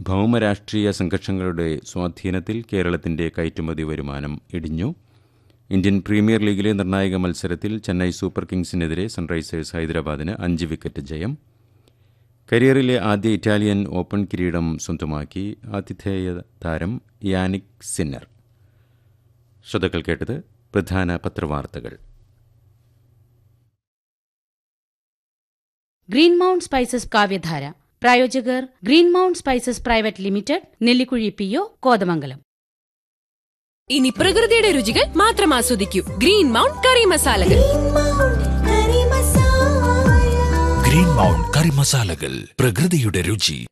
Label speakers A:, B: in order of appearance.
A: ഭൗമരാഷ്ട്രീയ സംഘർഷങ്ങളുടെ സ്വാധീനത്തിൽ കേരളത്തിന്റെ കയറ്റുമതി വരുമാനം ഇടിഞ്ഞു ഇന്ത്യൻ പ്രീമിയർ ലീഗിലെ നിർണായക മത്സരത്തിൽ ചെന്നൈ സൂപ്പർ കിങ്സിനെതിരെ സൺറൈസേഴ്സ് ഹൈദരാബാദിന് അഞ്ച് വിക്കറ്റ് ജയം കരിയറിലെ ആദ്യ ഇറ്റാലിയൻ ഓപ്പൺ കിരീടം സ്വന്തമാക്കി ആതിഥേയ താരം യാനിക് സിന്നർ ശ്രോതാക്കൾ കേട്ടത് പ്രധാന പത്രവാർത്തകൾ
B: ഗ്രീൻ മൗണ്ട് സ്പൈസസ് കാവ്യധാര പ്രായോജകർ Green Mount Spices private limited Nellikuzhi P O Kothamangalam
C: ഇനി പ്രകൃതിയുടെ രുചികൾ മാത്രം ആസ്വദിക്കൂ ഗ്രീൻ മൗണ്ട് കറി മസാലകൾ
D: ഗ്രീൻ മൗണ്ട് കറി മസാലകൾ പ്രകൃതിയുടെ രുചി